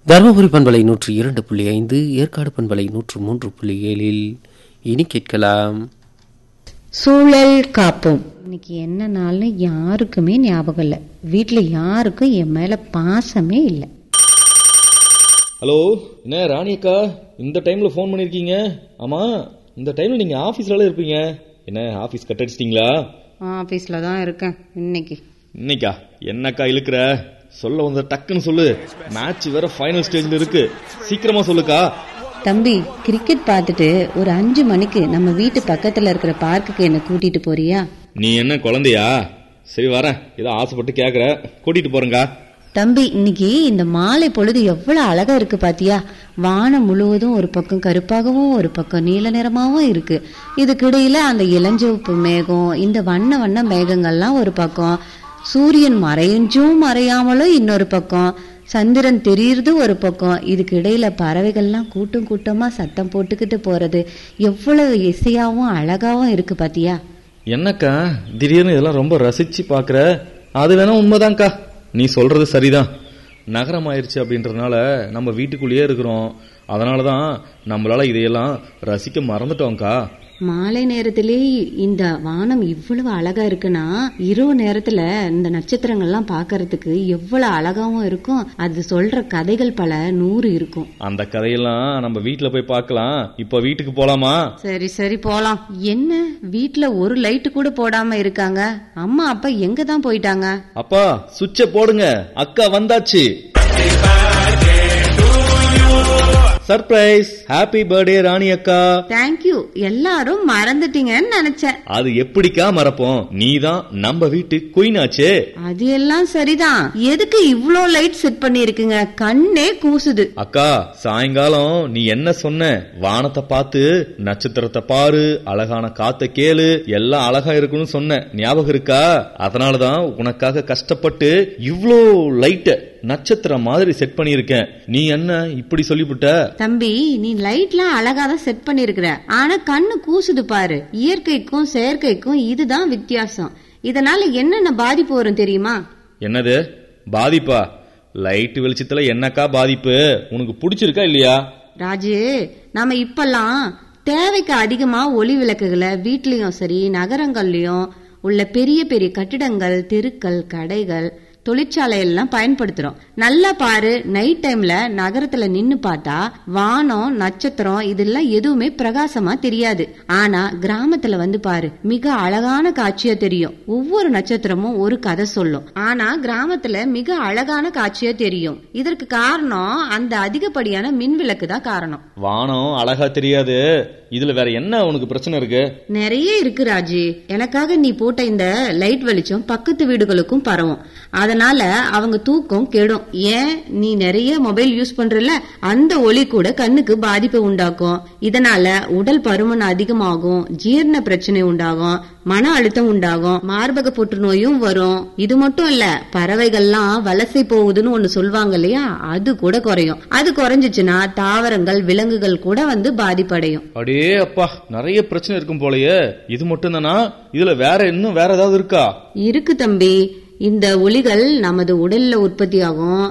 தருமபுரி பண்பலை நூற்று இரண்டு புள்ளி ஐந்து ஏற்காடு பண்பலை நூற்று மூன்று புள்ளி ஏழில் இனி கேட்கலாம் சூழல் காப்போம் இன்னைக்கு என்ன நாள்னு யாருக்குமே ஞாபகம் இல்லை வீட்டில் யாருக்கும் என் மேலே பாசமே இல்லை ஹலோ என்ன ராணி அக்கா இந்த டைம்ல ஃபோன் பண்ணிருக்கீங்க ஆமா இந்த டைம்ல நீங்க ஆபீஸ்ல இருப்பீங்க என்ன ஆபீஸ் கட் அடிச்சிட்டீங்களா ஆஃபீஸில் தான் இருக்கேன் இன்னைக்கு இன்னைக்கா என்னக்கா இழுக்கிற சொல்ல வந்த டக்குன்னு சொல்லு மேட்ச் வேற ஃபைனல் ஸ்டேஜ்ல இருக்கு சீக்கிரமா சொல்லுக்கா தம்பி கிரிக்கெட் பார்த்துட்டு ஒரு அஞ்சு மணிக்கு நம்ம வீட்டு பக்கத்தில் இருக்கிற பார்க்குக்கு என்னை கூட்டிட்டு போறியா நீ என்ன குழந்தையா சரி வரேன் ஏதோ ஆசைப்பட்டு கேக்குற கூட்டிட்டு போறேங்கா தம்பி இன்னைக்கு இந்த மாலை பொழுது எவ்வளவு அழகா இருக்கு பாத்தியா வானம் முழுவதும் ஒரு பக்கம் கருப்பாகவும் ஒரு பக்கம் நீல நிறமாவும் இருக்கு இதுக்கிடையில அந்த இளஞ்சிவப்பு மேகம் இந்த வண்ண வண்ண மேகங்கள்லாம் ஒரு பக்கம் சூரியன் மறைஞ்சும் மறையாமலும் இன்னொரு பக்கம் சந்திரன் தெரியுறது ஒரு பக்கம் இதுக்கு இடையில பறவைகள்லாம் கூட்டம் கூட்டமா சத்தம் போட்டுக்கிட்டு போறது எவ்வளவு இசையாவும் அழகாவும் இருக்கு பாத்தியா என்னக்கா திடீர்னு இதெல்லாம் ரொம்ப ரசிச்சு பாக்குற அது வேணா உண்மைதான்க்கா நீ சொல்றது சரிதான் நகரம் ஆயிருச்சு அப்படின்றதுனால நம்ம வீட்டுக்குள்ளேயே இருக்கிறோம் அதனால தான் நம்மளால இதையெல்லாம் ரசிக்க மறந்துட்டோம்க்கா மாலை நேரத்திலே இந்த வானம் இவ்வளவு அழகா இருக்குன்னா இரவு நேரத்துல இந்த நட்சத்திரங்கள்லாம் பார்க்கிறதுக்கு எவ்வளவு அழகாவும் இருக்கும் அது சொல்ற கதைகள் பல நூறு இருக்கும் அந்த கதையெல்லாம் நம்ம வீட்ல போய் பார்க்கலாம் இப்ப வீட்டுக்கு போலாமா சரி சரி போலாம் என்ன வீட்ல ஒரு லைட் கூட போடாம இருக்காங்க அம்மா அப்பா எங்க தான் போயிட்டாங்க அப்பா சுவிட்ச போடுங்க அக்கா வந்தாச்சு சர்ப்ரைஸ் ஹாப்பி பர்த்டே ராணி அக்கா தேங்க்யூ எல்லாரும் மறந்துட்டீங்கன்னு நினைச்சேன் அது எப்படிக்கா மறப்போம் நீதான் நம்ம வீட்டு குயின் ஆச்சே அது எல்லாம் சரிதான் எதுக்கு இவ்ளோ லைட் செட் பண்ணிருக்கீங்க கண்ணே கூசுது அக்கா சாயங்காலம் நீ என்ன சொன்ன வானத்தை பார்த்து நட்சத்திரத்தை பாரு அழகான காத்த கேளு எல்லாம் அழகா இருக்குன்னு சொன்ன ஞாபகம் இருக்கா அதனாலதான் உனக்காக கஷ்டப்பட்டு இவ்ளோ லைட்ட நட்சத்திரம் மாதிரி செட் பண்ணியிருக்கேன் நீ என்ன இப்படி சொல்லிவிட்ட தம்பி நீ லைட்லாம் அழகா தான் செட் பண்ணிருக்கிற ஆனா கண்ணு கூசுது பாரு இயற்கைக்கும் செயற்கைக்கும் இதுதான் வித்தியாசம் இதனால என்னென்ன பாதிப்பு வரும் தெரியுமா என்னது பாதிப்பா லைட் வெளிச்சத்துல என்னக்கா பாதிப்பு உனக்கு பிடிச்சிருக்கா இல்லையா ராஜு நாம இப்பெல்லாம் தேவைக்கு அதிகமா ஒளி விளக்குகளை வீட்லயும் சரி நகரங்கள்லயும் உள்ள பெரிய பெரிய கட்டிடங்கள் தெருக்கள் கடைகள் தொழிற்சாலை எல்லாம் பயன்படுத்துறோம் நல்லா பாரு நைட் டைம்ல நகரத்துல நின்னு பார்த்தா வானம் நட்சத்திரம் இதெல்லாம் எதுவுமே பிரகாசமா தெரியாது ஆனா கிராமத்துல வந்து பாரு மிக அழகான காட்சியா தெரியும் ஒவ்வொரு நட்சத்திரமும் ஒரு கதை சொல்லும் ஆனா கிராமத்துல மிக அழகான காட்சியா தெரியும் இதற்கு காரணம் அந்த அதிகப்படியான மின் விளக்கு தான் காரணம் வானம் அழகா தெரியாது இதுல வேற என்ன உனக்கு பிரச்சனை இருக்கு நிறைய இருக்கு ராஜி எனக்காக நீ போட்ட இந்த லைட் வெளிச்சம் பக்கத்து வீடுகளுக்கும் பரவும் அதனால அவங்க தூக்கம் கெடும் ஏன் நீ நிறைய மொபைல் யூஸ் பண்றல அந்த ஒளி கூட கண்ணுக்கு பாதிப்பை உண்டாக்கும் இதனால உடல் பருமன் அதிகமாகும் ஜீரண பிரச்சனை உண்டாகும் மன அழுத்தம் உண்டாகும் மார்பக புற்றுநோயும் வரும் இது மட்டும் இல்ல பறவைகள்லாம் வலசை போகுதுன்னு ஒண்ணு சொல்லுவாங்க இல்லையா அது கூட குறையும் அது குறைஞ்சிச்சுன்னா தாவரங்கள் விலங்குகள் கூட வந்து பாதிப்படையும் அடே அப்பா நிறைய பிரச்சனை இருக்கும் போலயே இது மட்டும் தானா இதுல வேற இன்னும் வேற ஏதாவது இருக்கா இருக்கு தம்பி இந்த ஒளிகள் நமது உடல்ல உற்பத்தியாகும்